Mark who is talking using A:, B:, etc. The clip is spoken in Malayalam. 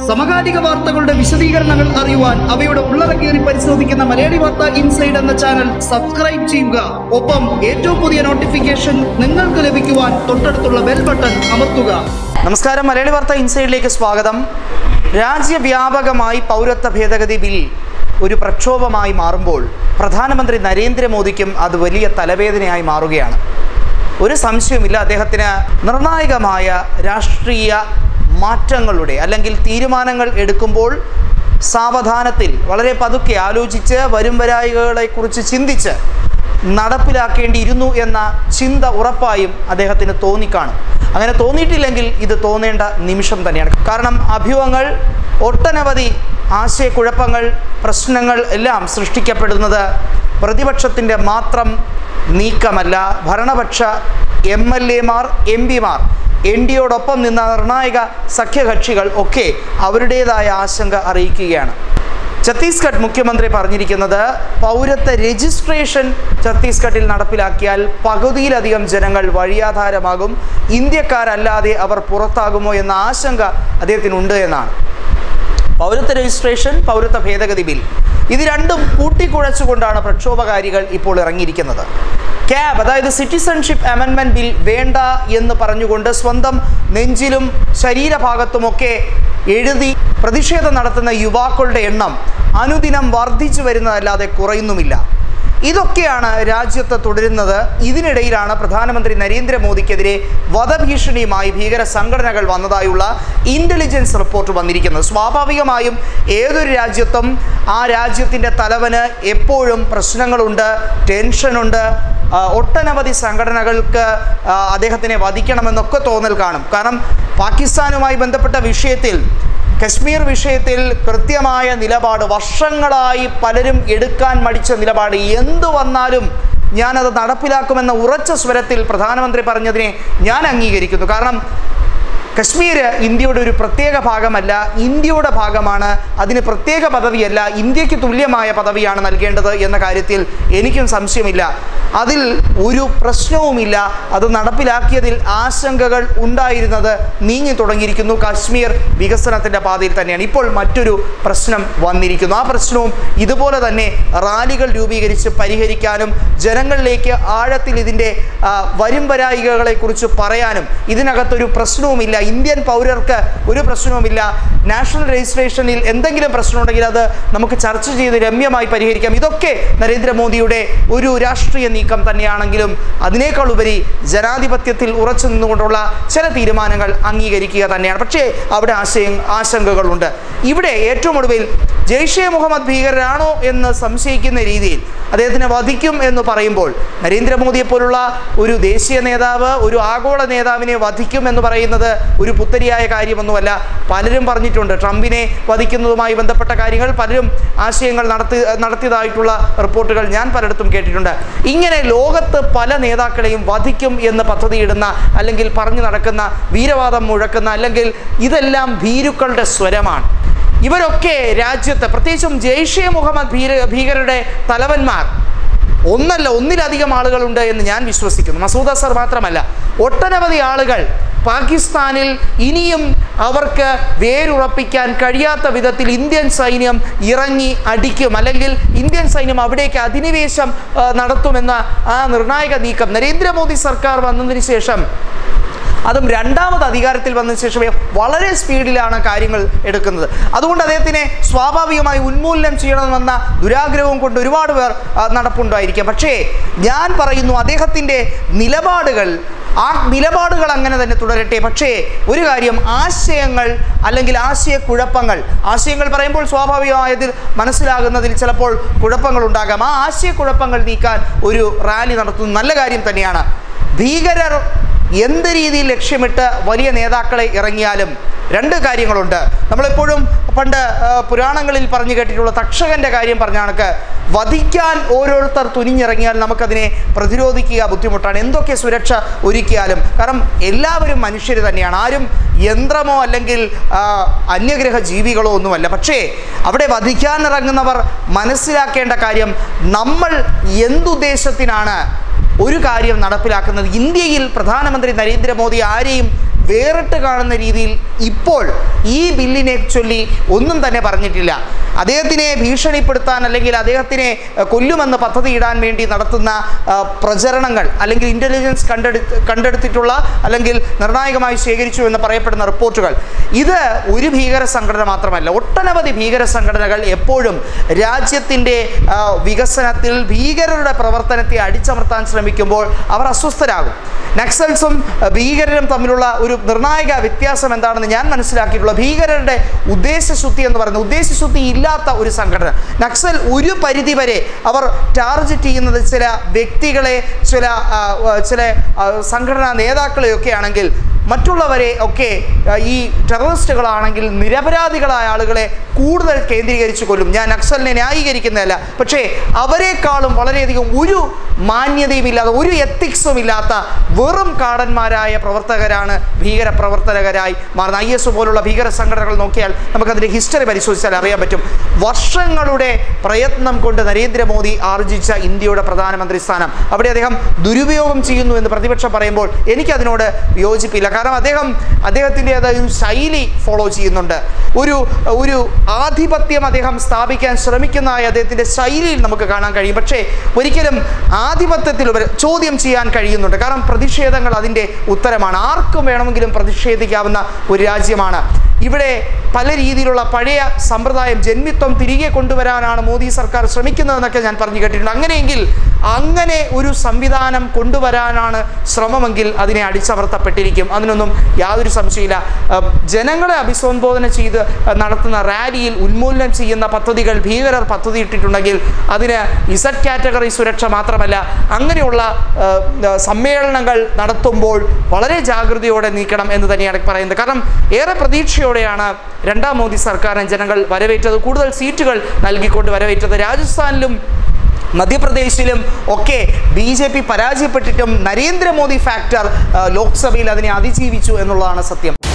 A: സമകാലിക വാർത്തകളുടെ വിശദീകരണങ്ങൾ അറിയുവാൻ അവയുടെ ഉള്ളടക്കേറി പരിശോധിക്കുന്ന മലയാളി വാർത്ത ഇൻസൈഡ് എന്ന ചാനൽ സബ്സ്ക്രൈബ് ചെയ്യുക ഒപ്പം ഏറ്റവും പുതിയ നോട്ടിഫിക്കേഷൻ നിങ്ങൾക്ക് ലഭിക്കുവാൻ തൊട്ടടുത്തുള്ള ബെൽ ബട്ടൺ അമർത്തുക നമസ്കാരം മലയാളി വാർത്ത ഇൻസൈഡിലേക്ക് സ്വാഗതം രാജ്യവ്യാപകമായി പൗരത്വ ഭേദഗതി ബിൽ ഒരു പ്രക്ഷോഭമായി മാറുമ്പോൾ പ്രധാനമന്ത്രി നരേന്ദ്രമോദിക്കും അത് വലിയ തലവേദനയായി മാറുകയാണ് ഒരു സംശയവുമില്ല അദ്ദേഹത്തിന് നിർണായകമായ രാഷ്ട്രീയ മാറ്റങ്ങളുടെ അല്ലെങ്കിൽ തീരുമാനങ്ങൾ എടുക്കുമ്പോൾ സാവധാനത്തിൽ വളരെ പതുക്കെ ആലോചിച്ച് വരും വരായികളെക്കുറിച്ച് ചിന്തിച്ച് നടപ്പിലാക്കേണ്ടിയിരുന്നു എന്ന ചിന്ത ഉറപ്പായും അദ്ദേഹത്തിന് തോന്നിക്കാണും അങ്ങനെ തോന്നിയിട്ടില്ലെങ്കിൽ ഇത് തോന്നേണ്ട നിമിഷം തന്നെയാണ് കാരണം അഭ്യൂഹങ്ങൾ ഒട്ടനവധി ആശയക്കുഴപ്പങ്ങൾ പ്രശ്നങ്ങൾ എല്ലാം സൃഷ്ടിക്കപ്പെടുന്നത് പ്രതിപക്ഷത്തിൻ്റെ മാത്രം നീക്കമല്ല ഭരണപക്ഷ എം എൽ എമാർ എം പിമാർ എൻ ഡിയോടൊപ്പം നിന്ന നിർണായക സഖ്യകക്ഷികൾ ഒക്കെ അവരുടേതായ ആശങ്ക അറിയിക്കുകയാണ് ഛത്തീസ്ഗഡ് മുഖ്യമന്ത്രി പറഞ്ഞിരിക്കുന്നത് പൗരത്വ രജിസ്ട്രേഷൻ ഛത്തീസ്ഗഡിൽ നടപ്പിലാക്കിയാൽ പകുതിയിലധികം ജനങ്ങൾ വഴിയാധാരമാകും ഇന്ത്യക്കാരല്ലാതെ അവർ പുറത്താകുമോ എന്ന ആശങ്ക അദ്ദേഹത്തിനുണ്ട് എന്നാണ് പൗരത്വ രജിസ്ട്രേഷൻ പൗരത്വ ഭേദഗതി ബിൽ ഇത് രണ്ടും കൂട്ടിക്കുഴച്ചുകൊണ്ടാണ് പ്രക്ഷോഭകാരികൾ ഇപ്പോൾ ഇറങ്ങിയിരിക്കുന്നത് ക്യാബ് അതായത് സിറ്റിസൺഷിപ്പ് അമെൻമെൻറ്റ് ബിൽ വേണ്ട എന്ന് പറഞ്ഞുകൊണ്ട് സ്വന്തം നെഞ്ചിലും ശരീരഭാഗത്തുമൊക്കെ എഴുതി പ്രതിഷേധം നടത്തുന്ന യുവാക്കളുടെ എണ്ണം അനുദിനം വർദ്ധിച്ചു വരുന്നതല്ലാതെ കുറയുന്നുമില്ല ഇതൊക്കെയാണ് രാജ്യത്ത് തുടരുന്നത് ഇതിനിടയിലാണ് പ്രധാനമന്ത്രി നരേന്ദ്രമോദിക്കെതിരെ വധഭീഷണിയുമായി ഭീകര സംഘടനകൾ വന്നതായുള്ള ഇൻ്റലിജൻസ് റിപ്പോർട്ട് വന്നിരിക്കുന്നത് സ്വാഭാവികമായും ഏതൊരു രാജ്യത്തും ആ രാജ്യത്തിൻ്റെ തലവന് എപ്പോഴും പ്രശ്നങ്ങളുണ്ട് ടെൻഷനുണ്ട് ആ, ഒട്ടനവധി സംഘടനകൾക്ക് ആ, അദ്ദേഹത്തിനെ വധിക്കണമെന്നൊക്കെ തോന്നൽ കാണും കാരണം പാകിസ്ഥാനുമായി ബന്ധപ്പെട്ട വിഷയത്തിൽ കശ്മീർ വിഷയത്തിൽ കൃത്യമായ നിലപാട് വർഷങ്ങളായി പലരും എടുക്കാൻ മടിച്ച നിലപാട് എന്തു വന്നാലും ഞാനത് നടപ്പിലാക്കുമെന്ന ഉറച്ച സ്വരത്തിൽ പ്രധാനമന്ത്രി പറഞ്ഞതിനെ ഞാൻ അംഗീകരിക്കുന്നു കാരണം കശ്മീർ ഇന്ത്യയുടെ ഒരു പ്രത്യേക ഭാഗമല്ല ഇന്ത്യയുടെ ഭാഗമാണ് അതിന് പ്രത്യേക പദവിയല്ല ഇന്ത്യക്ക് തുല്യമായ പദവിയാണ് നൽകേണ്ടത് എന്ന കാര്യത്തിൽ എനിക്കും സംശയമില്ല അതിൽ ഒരു പ്രശ്നവുമില്ല അത് നടപ്പിലാക്കിയതിൽ ആശങ്കകൾ ഉണ്ടായിരുന്നത് നീങ്ങി തുടങ്ങിയിരിക്കുന്നു കാശ്മീർ വികസനത്തിൻ്റെ പാതയിൽ തന്നെയാണ് ഇപ്പോൾ മറ്റൊരു പ്രശ്നം വന്നിരിക്കുന്നു ആ പ്രശ്നവും ഇതുപോലെ തന്നെ റാലികൾ രൂപീകരിച്ച് പരിഹരിക്കാനും ജനങ്ങളിലേക്ക് ആഴത്തിൽ ഇതിൻ്റെ ആ, വരും വരായികകളെക്കുറിച്ച് പറയാനും ഇതിനകത്തൊരു പ്രശ്നവുമില്ല ഇന്ത്യൻ പൗരർക്ക് ഒരു പ്രശ്നവുമില്ല നാഷണൽ രജിസ്ട്രേഷനിൽ എന്തെങ്കിലും പ്രശ്നമുണ്ടെങ്കിൽ അത് നമുക്ക് ചർച്ച ചെയ്ത് രമ്യമായി പരിഹരിക്കാം ഇതൊക്കെ നരേന്ദ്രമോദിയുടെ ഒരു രാഷ്ട്രീയ നീക്കം തന്നെയാണെങ്കിലും അതിനേക്കാൾ ഉപരി ജനാധിപത്യത്തിൽ ഉറച്ചു നിന്നുകൊണ്ടുള്ള ചില തീരുമാനങ്ങൾ അംഗീകരിക്കുക തന്നെയാണ് പക്ഷേ അവിടെ ആശയ ആശങ്കകളുണ്ട് ഇവിടെ ഏറ്റവും ഒടുവിൽ ജെയ്ഷെ മുഹമ്മദ് ഭീകരരാണോ എന്ന് സംശയിക്കുന്ന രീതിയിൽ അദ്ദേഹത്തിനെ വധിക്കും എന്ന് പറയുമ്പോൾ നരേന്ദ്രമോദിയെ പോലുള്ള ഒരു ദേശീയ നേതാവ് ഒരു ആഗോള നേതാവിനെ വധിക്കും എന്ന് പറയുന്നത് ഒരു പുത്തരിയായ കാര്യമൊന്നുമല്ല പലരും പറഞ്ഞിട്ടുണ്ട് ട്രംപിനെ വധിക്കുന്നതുമായി ബന്ധപ്പെട്ട കാര്യങ്ങൾ പലരും ആശയങ്ങൾ നടത്തി നടത്തിയതായിട്ടുള്ള റിപ്പോർട്ടുകൾ ഞാൻ പലയിടത്തും കേട്ടിട്ടുണ്ട് ഇങ്ങനെ ലോകത്ത് പല നേതാക്കളെയും വധിക്കും എന്ന് പദ്ധതിയിടുന്ന അല്ലെങ്കിൽ പറഞ്ഞു നടക്കുന്ന വീരവാദം മുഴക്കുന്ന അല്ലെങ്കിൽ ഇതെല്ലാം ഭീരുക്കളുടെ സ്വരമാണ് ഇവരൊക്കെ രാജ്യത്ത് പ്രത്യേകിച്ചും ജെയ്ഷെ മുഹമ്മദ് ഭീര ഭീകരരുടെ തലവന്മാർ ഒന്നല്ല ഒന്നിലധികം ആളുകളുണ്ട് എന്ന് ഞാൻ വിശ്വസിക്കുന്നു മസൂദ് അസർ മാത്രമല്ല ഒട്ടനവധി ആളുകൾ പാകിസ്ഥാനിൽ ഇനിയും അവർക്ക് വേരുറപ്പിക്കാൻ കഴിയാത്ത വിധത്തിൽ ഇന്ത്യൻ സൈന്യം ഇറങ്ങി അടിക്കും അല്ലെങ്കിൽ ഇന്ത്യൻ സൈന്യം അവിടേക്ക് അധിനിവേശം ആ, നടത്തുമെന്ന ആ നിർണായക നീക്കം നരേന്ദ്രമോദി സർക്കാർ വന്നതിന് ശേഷം അതും രണ്ടാമത് അധികാരത്തിൽ വന്നതിന് ശേഷമേ വളരെ സ്പീഡിലാണ് കാര്യങ്ങൾ എടുക്കുന്നത് അതുകൊണ്ട് അദ്ദേഹത്തിനെ സ്വാഭാവികമായി ഉന്മൂലനം ചെയ്യണമെന്ന ദുരാഗ്രഹവും കൊണ്ട് ഒരുപാട് പേർ ആ, നടപ്പുണ്ടായിരിക്കാം പക്ഷേ ഞാൻ പറയുന്നു അദ്ദേഹത്തിൻ്റെ നിലപാടുകൾ ആ നിലപാടുകൾ അങ്ങനെ തന്നെ തുടരട്ടെ പക്ഷേ ഒരു കാര്യം ആശയങ്ങൾ അല്ലെങ്കിൽ ആശയക്കുഴപ്പങ്ങൾ ആശയങ്ങൾ പറയുമ്പോൾ സ്വാഭാവികമായതിൽ മനസ്സിലാകുന്നതിൽ ചിലപ്പോൾ കുഴപ്പങ്ങൾ ഉണ്ടാകാം ആ ആശയക്കുഴപ്പങ്ങൾ നീക്കാൻ ഒരു റാലി നടത്തുന്നത് നല്ല കാര്യം തന്നെയാണ് ഭീകരർ എന്ത് രീതിയിൽ ലക്ഷ്യമിട്ട് വലിയ നേതാക്കളെ ഇറങ്ങിയാലും രണ്ട് കാര്യങ്ങളുണ്ട് നമ്മളെപ്പോഴും പണ്ട് ആ, പുരാണങ്ങളിൽ പറഞ്ഞു കേട്ടിട്ടുള്ള തക്ഷകൻ്റെ കാര്യം പറഞ്ഞ കണക്ക് വധിക്കാൻ ഓരോരുത്തർ തുനിഞ്ഞിറങ്ങിയാൽ നമുക്കതിനെ പ്രതിരോധിക്കുക ബുദ്ധിമുട്ടാണ് എന്തൊക്കെ സുരക്ഷ ഒരുക്കിയാലും കാരണം എല്ലാവരും മനുഷ്യർ തന്നെയാണ് ആരും യന്ത്രമോ അല്ലെങ്കിൽ ആ, അന്യഗ്രഹ ജീവികളോ ഒന്നുമല്ല പക്ഷേ അവിടെ വധിക്കാൻ ഇറങ്ങുന്നവർ മനസ്സിലാക്കേണ്ട കാര്യം നമ്മൾ എന്തുദ്ദേശത്തിനാണ് ഒരു കാര്യം നടപ്പിലാക്കുന്നത് ഇന്ത്യയിൽ പ്രധാനമന്ത്രി നരേന്ദ്രമോദി ആരെയും
B: വേറിട്ട് കാണുന്ന രീതിയിൽ ഇപ്പോൾ ഈ ബില്ലിനെ ചൊല്ലി ഒന്നും തന്നെ പറഞ്ഞിട്ടില്ല അദ്ദേഹത്തിനെ ഭീഷണിപ്പെടുത്താൻ അല്ലെങ്കിൽ അദ്ദേഹത്തിനെ അഹ്, കൊല്ലുമെന്ന് പദ്ധതി ഇടാൻ വേണ്ടി നടത്തുന്ന ആ, പ്രചരണങ്ങൾ അല്ലെങ്കിൽ ഇൻ്റലിജൻസ് കണ്ടെടുത്ത് കണ്ടെടുത്തിട്ടുള്ള അല്ലെങ്കിൽ നിർണായകമായി ശേഖരിച്ചു എന്ന് പറയപ്പെടുന്ന റിപ്പോർട്ടുകൾ ഇത് ഒരു ഭീകര സംഘടന മാത്രമല്ല ഒട്ടനവധി ഭീകര സംഘടനകൾ എപ്പോഴും രാജ്യത്തിൻ്റെ ആ, വികസനത്തിൽ ഭീകരരുടെ പ്രവർത്തനത്തെ അടിച്ചമർത്താൻ ശ്രമിക്കുമ്പോൾ അവർ അസ്വസ്ഥരാകും നക്സൽസും ആ, ഭീകരരും തമ്മിലുള്ള ഒരു നിർണായക വ്യത്യാസം എന്താണെന്ന് ഞാൻ മനസ്സിലാക്കിയിട്ടുള്ള ഭീകരരുടെ ഉദ്ദേശശുദ്ധി എന്ന് പറയുന്നത് ഉദ്ദേശശുദ്ധി ഇല്ലാത്ത ഒരു സംഘടന നക്സൽ ഒരു പരിധിവരെ അവർ ടാർഗറ്റ് ചെയ്യുന്നത് ചില വ്യക്തികളെ ചില ആ, ആ, ചില ആ, സംഘടനാ നേതാക്കളെയൊക്കെ ആണെങ്കിൽ മറ്റുള്ളവരെ ഒക്കെ ആ, ഈ ടെററിസ്റ്റുകളാണെങ്കിൽ നിരപരാധികളായ ആളുകളെ കൂടുതൽ കേന്ദ്രീകരിച്ച് കൊല്ലും ഞാൻ നക്സലിനെ ന്യായീകരിക്കുന്നതല്ല പക്ഷേ അവരെക്കാളും വളരെയധികം ഒരു മാന്യതയും ഇല്ലാത്ത ഒരു എത്തിക്സും ഇല്ലാത്ത വെറും കാടന്മാരായ പ്രവർത്തകരാണ് ഭീകര പ്രവർത്തകരായി മാറുന്നത് ഐ എസ് പോലുള്ള ഭീകര സംഘടനകൾ നോക്കിയാൽ നമുക്കതിൻ്റെ ഹിസ്റ്ററി പരിശോധിച്ചാൽ അറിയാൻ പറ്റും വർഷങ്ങളുടെ പ്രയത്നം കൊണ്ട് നരേന്ദ്രമോദി ആർജിച്ച ഇന്ത്യയുടെ പ്രധാനമന്ത്രി സ്ഥാനം അവിടെ അദ്ദേഹം ദുരുപയോഗം ചെയ്യുന്നു എന്ന് പ്രതിപക്ഷം പറയുമ്പോൾ എനിക്കതിനോട് യോജിപ്പില്ല കാരണം അദ്ദേഹം അദ്ദേഹത്തിൻ്റെതായ ഒരു ശൈലി ഫോളോ ചെയ്യുന്നുണ്ട് ഒരു ഒരു ആധിപത്യം അദ്ദേഹം സ്ഥാപിക്കാൻ ശ്രമിക്കുന്നതായ അദ്ദേഹത്തിൻ്റെ ശൈലിയിൽ നമുക്ക് കാണാൻ കഴിയും പക്ഷേ ഒരിക്കലും ആധിപത്യത്തിൽ ഉപരി ചോദ്യം ചെയ്യാൻ കഴിയുന്നുണ്ട് കാരണം പ്രതിഷേധങ്ങൾ അതിൻ്റെ ഉത്തരമാണ് ആർക്കും വേണമെങ്കിലും പ്രതിഷേധിക്കാവുന്ന ഒരു രാജ്യമാണ് ഇവിടെ പല രീതിയിലുള്ള പഴയ സമ്പ്രദായം ജന്മിത്വം തിരികെ കൊണ്ടുവരാനാണ് മോദി സർക്കാർ ശ്രമിക്കുന്നതെന്നൊക്കെ ഞാൻ പറഞ്ഞു കേട്ടിട്ടുണ്ട് അങ്ങനെയെങ്കിൽ അങ്ങനെ ഒരു സംവിധാനം കൊണ്ടുവരാനാണ് ശ്രമമെങ്കിൽ അതിനെ അടിച്ചമർത്തപ്പെട്ടിരിക്കും അതിനൊന്നും യാതൊരു സംശയമില്ല അഹ് ജനങ്ങളെ അഭിസംബോധന ചെയ്ത് നടത്തുന്ന റാലിയിൽ ഉന്മൂലനം ചെയ്യുന്ന പദ്ധതികൾ ഭീകരർ പദ്ധതി ഇട്ടിട്ടുണ്ടെങ്കിൽ അതിന് ഇസഡ് കാറ്റഗറി സുരക്ഷ മാത്രമല്ല അങ്ങനെയുള്ള അഹ്, അഹ് സമ്മേളനങ്ങൾ നടത്തുമ്പോൾ വളരെ ജാഗ്രതയോടെ നീക്കണം എന്ന് തന്നെയാണ് പറയുന്നത് കാരണം ഏറെ പ്രതീക്ഷയോടെയാണ് രണ്ടാം മോദി സർക്കാരിനെ ജനങ്ങൾ വരവേറ്റത് കൂടുതൽ സീറ്റുകൾ നൽകിക്കൊണ്ട് വരവേറ്റത് രാജസ്ഥാനിലും മധ്യപ്രദേശിലും ഒക്കെ ബി ജെ പി പരാജയപ്പെട്ടിട്ടും നരേന്ദ്രമോദി ഫാക്ടർ ആ, ലോക്സഭയിൽ അതിനെ അതിജീവിച്ചു എന്നുള്ളതാണ് സത്യം